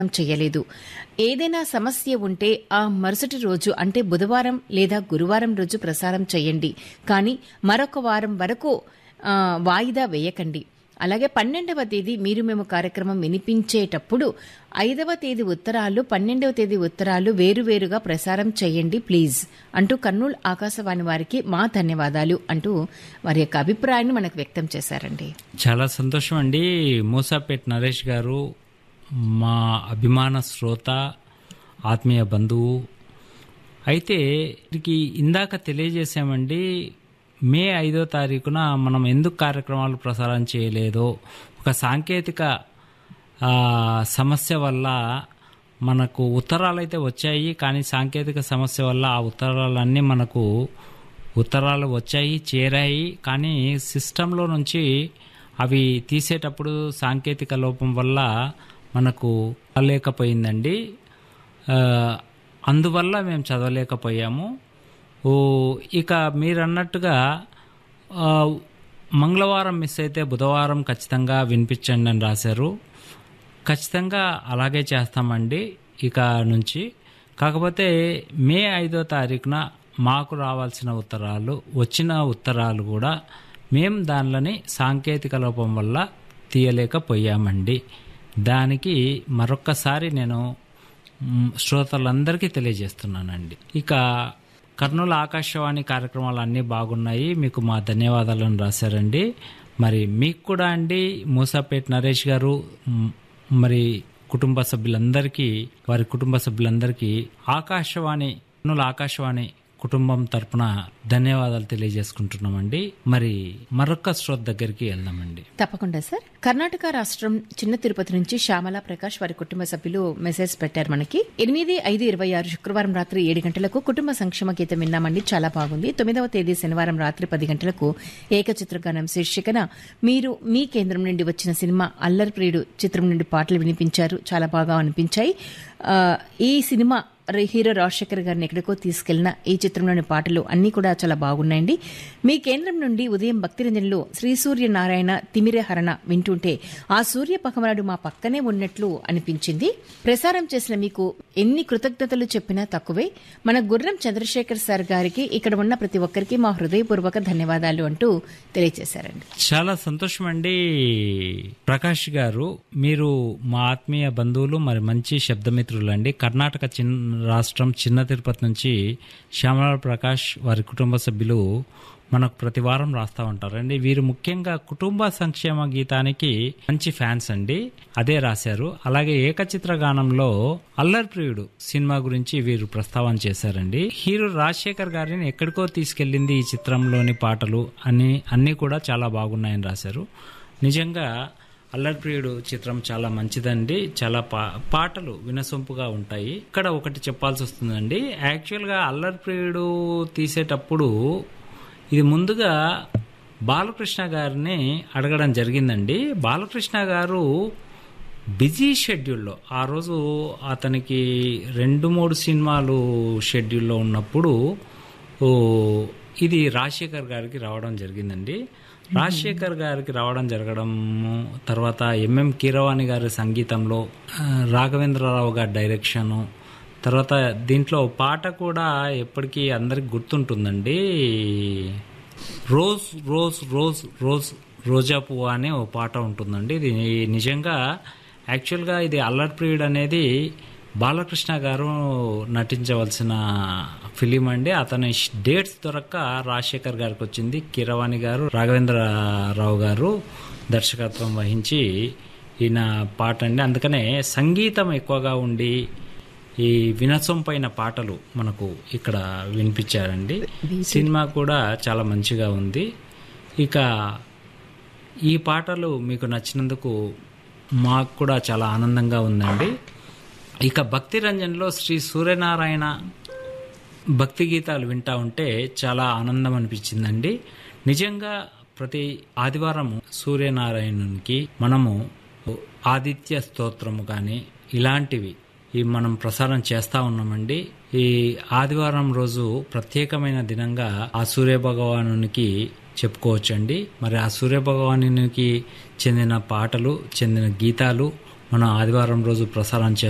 చేయలేదు ఏదైనా సమస్య ఉంటే ఆ మరుసటి రోజు అంటే బుధవారం లేదా గురువారం రోజు ప్రసారం చేయండి కానీ మరొక వారం వరకు ఆ, వాయిదా వేయకండి అలాగే పన్నెండవ తేదీ మీరు మేము కార్యక్రమం వినిపించేటప్పుడు ఐదవ తేదీ ఉత్తరాలు పన్నెండవ తేదీ ఉత్తరాలు వేరువేరుగా ప్రసారం చేయండి ప్లీజ్ అంటూ కర్నూలు ఆకాశవాణి వారికి మా ధన్యవాదాలు అంటూ వారి యొక్క అభిప్రాయాన్ని మనకు వ్యక్తం చేశారండి చాలా సంతోషం అండి మూసాపేట్ నరేష్ గారు మా అభిమాన శ్రోత ఆత్మీయ బంధువు అయితే వీరికి ఇందాక తెలియజేశామండి మే ఐదో తారీఖున మనం ఎందుకు కార్యక్రమాలు ప్రసారం చేయలేదో ఒక సాంకేతిక ఆ, సమస్య వల్ల మనకు ఉత్తరాలు అయితే వచ్చాయి కానీ సాంకేతిక సమస్య వల్ల ఆ ఉత్తరాలన్నీ మనకు ఉత్తరాలు వచ్చాయి చేరాయి కానీ సిస్టంలో నుంచి అవి తీసేటప్పుడు సాంకేతిక లోపం వల్ల మనకు లేకపోయిందండి ఆ, అందువల్ల మేము చదవలేకపోయాము ఓ ఇక మీరు అన్నట్టుగా ఆ, మంగళవారం మిస్ అయితే బుధవారం ఖచ్చితంగా వినిపించండి అని రాశారు ఖచ్చితంగా అలాగే చేస్తామండి ఇక నుంచి కాకపోతే మే ఐదో తారీఖున మాకు రావాల్సిన ఉత్తరాలు వచ్చిన ఉత్తరాలు కూడా మేము దానిలోని సాంకేతిక లోపం వల్ల తీయలేకపోయామండి దానికి మరొక్కసారి నేను మ్, శ్రోతలందరికీ తెలియజేస్తున్నానండి ఇక కర్నూలు ఆకాశవాణి కార్యక్రమాలు అన్నీ బాగున్నాయి మీకు మా ధన్యవాదాలను రాశారండి మరి మీకు కూడా అండి మూసాపేట్ నరేష్ గారు మ్, మరి కుటుంబ సభ్యులందరికీ వారి కుటుంబ సభ్యులందరికీ ఆకాశవాణి కర్నూలు ఆకాశవాణి కుటుంబం తరపున ధన్యవాదాలు తెలియజేసుకుంటున్నామండి మరి మరొక శ్రోత దగ్గరికి వెళ్దామండి తప్పకుండా సార్ కర్ణాటక రాష్ట్రం చిన్న తిరుపతి నుంచి శ్యామల ప్రకాష్ వారి కుటుంబ సభ్యులు మెసేజ్ పెట్టారు మనకి ఎనిమిది ఐదు ఇరవై ఆరు శుక్రవారం రాత్రి ఏడు గంటలకు కుటుంబ సంక్షేమ గీతం విన్నామండి చాలా బాగుంది తొమ్మిదవ తేదీ శనివారం రాత్రి పది గంటలకు ఏకచిత్రగానం శీర్షికన మీరు మీ కేంద్రం నుండి వచ్చిన సినిమా అల్లరి ప్రియుడు చిత్రం నుండి పాటలు వినిపించారు చాలా బాగా అనిపించాయి ఆ, ఈ సినిమా ర- హీరో రాజశేఖర్ గారిని ఎక్కడికో తీసుకెళ్లిన ఈ చిత్రంలోని పాటలు అన్నీ కూడా చాలా బాగున్నాయండి మీ కేంద్రం నుండి ఉదయం భక్తిరంజన్లో శ్రీ సూర్య నారాయణ తిమిరహరణ వింటుంటే ఆ సూర్య పకమరాడు మా పక్కనే ఉన్నట్లు అనిపించింది ప్రసారం చేసిన మీకు ఎన్ని కృతజ్ఞతలు చెప్పినా తక్కువే మన గుర్రం చంద్రశేఖర్ సార్ గారికి ఇక్కడ ఉన్న ప్రతి ఒక్కరికి మా హృదయపూర్వక ధన్యవాదాలు అంటూ తెలియజేశారండి చాలా సంతోషం అండి ప్రకాష్ గారు మీరు మా ఆత్మీయ బంధువులు మరి మంచి శబ్దమిత్రులు అండి కర్ణాటక చిన్న రాష్ట్రం చిన్న తిరుపతి నుంచి శ్యామల ప్రకాష్ వారి కుటుంబ సభ్యులు మనకు ప్రతి వారం రాస్తా ఉంటారండి వీరు ముఖ్యంగా కుటుంబ సంక్షేమ గీతానికి మంచి ఫ్యాన్స్ అండి అదే రాశారు అలాగే ఏకచిత్ర గానంలో అల్లరి ప్రియుడు సినిమా గురించి వీరు ప్రస్తావన చేశారండి హీరో రాజశేఖర్ గారిని ఎక్కడికో తీసుకెళ్ళింది ఈ చిత్రంలోని పాటలు అని అన్నీ కూడా చాలా బాగున్నాయని రాశారు నిజంగా అల్లరి ప్రియుడు చిత్రం చాలా మంచిదండి చాలా పా పాటలు వినసొంపుగా ఉంటాయి ఇక్కడ ఒకటి చెప్పాల్సి వస్తుందండి యాక్చువల్గా అల్లరి ప్రియుడు తీసేటప్పుడు ఇది ముందుగా బాలకృష్ణ గారిని అడగడం జరిగిందండి బాలకృష్ణ గారు బిజీ షెడ్యూల్లో ఆ రోజు అతనికి రెండు మూడు సినిమాలు షెడ్యూల్లో ఉన్నప్పుడు ఓ, ఇది రాజశేఖర్ గారికి రావడం జరిగిందండి రాజశేఖర్ గారికి రావడం జరగడం తర్వాత ఎంఎం కీరవాణి గారి సంగీతంలో ఆ, రాఘవేంద్రరావు గారి డైరెక్షను తర్వాత దీంట్లో పాట కూడా ఎప్పటికీ అందరికి గుర్తుంటుందండి రోజ్ రోజ్ రోజ్ రోజ్ రోజా పువ్వు అనే ఓ పాట ఉంటుందండి ఇది నిజంగా యాక్చువల్గా ఇది అల్లరి ప్రియుడ్ అనేది బాలకృష్ణ గారు నటించవలసిన ఫిలిం అండి అతని డేట్స్ దొరక్క రాజశేఖర్ గారికి వచ్చింది కిరవాణి గారు రాఘవేంద్రరావు గారు దర్శకత్వం వహించి ఈయన పాట అండి అందుకనే సంగీతం ఎక్కువగా ఉండి ఈ వినసొంపైన పాటలు మనకు ఇక్కడ వినిపించారండి సినిమా కూడా చాలా మంచిగా ఉంది ఇక ఈ పాటలు మీకు నచ్చినందుకు మాకు కూడా చాలా ఆనందంగా ఉందండి ఇక భక్తి రంజన్లో శ్రీ సూర్యనారాయణ భక్తి గీతాలు వింటా ఉంటే చాలా ఆనందం అనిపించిందండి నిజంగా ప్రతి ఆదివారం సూర్యనారాయణునికి మనము ఆదిత్య స్తోత్రము కానీ ఇలాంటివి ఈ మనం ప్రసారం చేస్తా ఉన్నామండి ఈ ఆదివారం రోజు ప్రత్యేకమైన దినంగా ఆ సూర్య భగవానునికి చెప్పుకోవచ్చండి మరి ఆ సూర్య భగవానునికి చెందిన పాటలు చెందిన గీతాలు మనం ఆదివారం రోజు ప్రసారం చేస్తాం